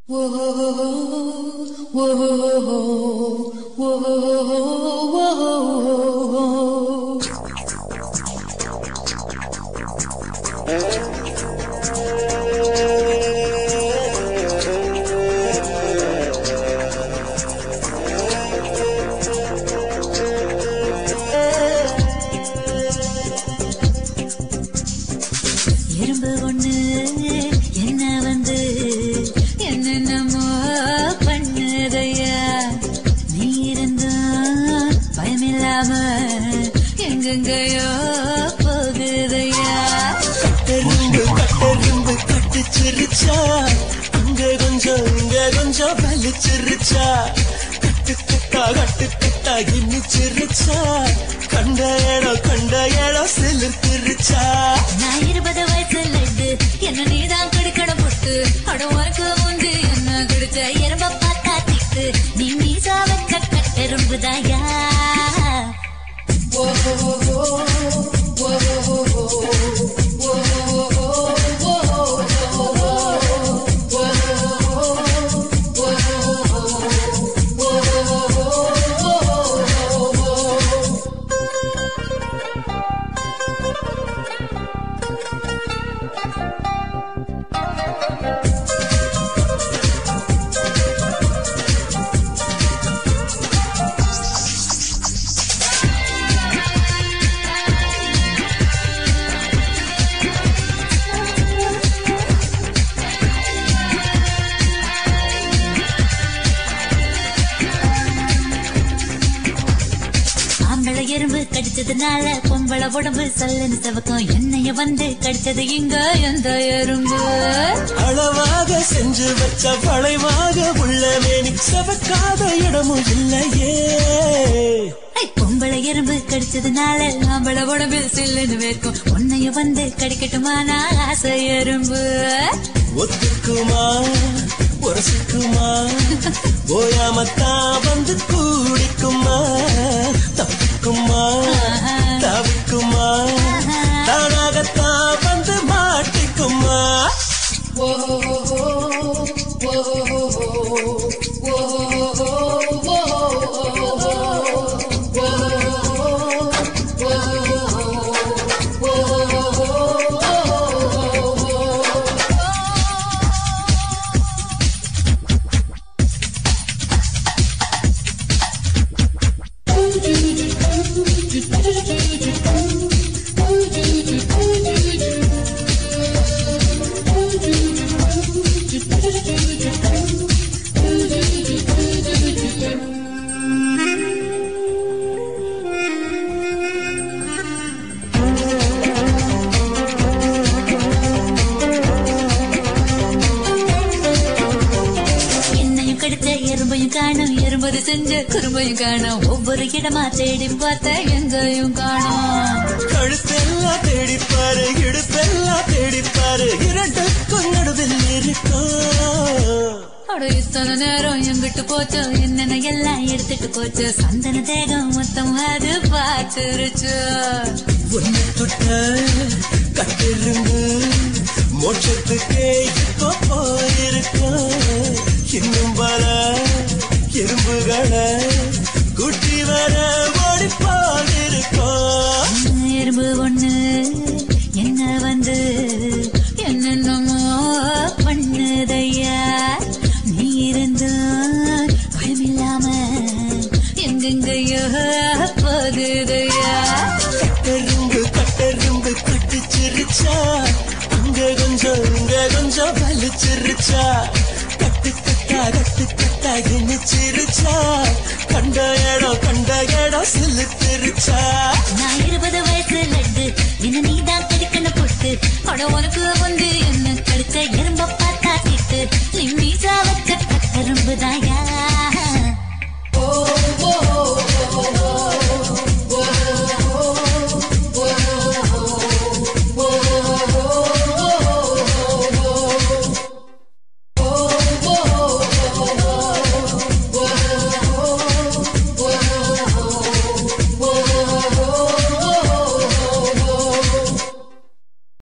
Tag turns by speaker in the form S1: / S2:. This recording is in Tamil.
S1: எறும்பு ஒண்ணு என்ன வந்து என்னென்னமோ பண்ணுதையா நீ இருந்தா பயமில்லாம எங்கெங்கயோ போகுதையா
S2: கட்டெரும்பு கட்டெரும்பு கட்டிச்சிருச்சா அங்க கொஞ்சம் இங்க கொஞ்சம் வலிச்சிருச்சா கட்டு கட்டா கட்டு கட்டா இன்னிச்சிருச்சா கண்ட இடம் கண்ட இடம் சிலிர்த்திருச்சா
S1: நான் இருபது வயசு லட்டு என்ன நீதான் குடிக்கணும் புட்டு அட உனக்கு முந்தி என்ன குடிச்ச எறும்ப பார்த்தா திட்டு நீ மீசா வச்ச கட்டெரும்புதாயா ஆம்பளை எறும்பு கடிச்சதுனால பொம்பளை உடம்பு சல்லுன்னு செவக்கும் என்னைய வந்து கடிச்சது இங்க எந்த எறும்பு
S2: அளவாக செஞ்சு வச்ச வளைவாக உள்ள மேனி செவக்காத இடமும் இல்லையே
S1: ஐ, பொம்பளை எறும்பு கடிச்சதுனால ஆம்பளை உடம்பில் சில்லுன்னு வேர்க்கும் உன்னைய வந்து கடிக்கட்டுமானா ஆசை எறும்பு
S2: ஒத்துக்குமா உரசிக்குமா ஓயாமத்தான் வந்து கூடிக்குமா தப்பிக்குமா தவிக்குமா தானாகத்தான் வந்து மாட்டிக்குமா
S1: என்னையும் கடிச்ச எறும்பையும் காணும் எறும்பது செஞ்ச குறும்பையும் காணும் ஒவ்வொரு இடமா தேடி பார்த்த எங்கேயும் காணும்
S2: கழுத்தெல்லாம் தேடிப்பாரு இடுப்பெல்லாம் தேடிப்பாரு இரண்டுக்கும் நடுவில் இருக்கும்
S1: அட இத்தனை நேரம் எங்கிட்டு போச்சு என்னென்ன எல்லாம் எடுத்துட்டு போச்சு சந்தன தேகம் மொத்தம் அது பார்த்துருச்சு
S2: உன்னை தொட்ட கட்டிருந்து மோட்சத்துக்கே இப்போ போயிருக்கும் இன்னும் பல எறும்புகளை குட்டி வர ஓடி போயிருக்கோம்
S1: எறும்பு ஒண்ணு என்ன வந்து என்னென்னமோ பண்ணுதையா நீ இருந்தா பயமில்லாம எங்கெங்கயோ போகுதையா
S2: கட்டெரும்பு கட்டெரும்பு கட்டிச்சிருச்சா அங்க கொஞ்சம் இங்க கொஞ்சம் வலிச்சிருச்சா கட்டு கட்டா கட்டு கட்டா இனிச்சிருச்சா கண்ட இடம் கண்ட இடம் சிலுத்திருச்சா
S1: நான் இருபது வயசு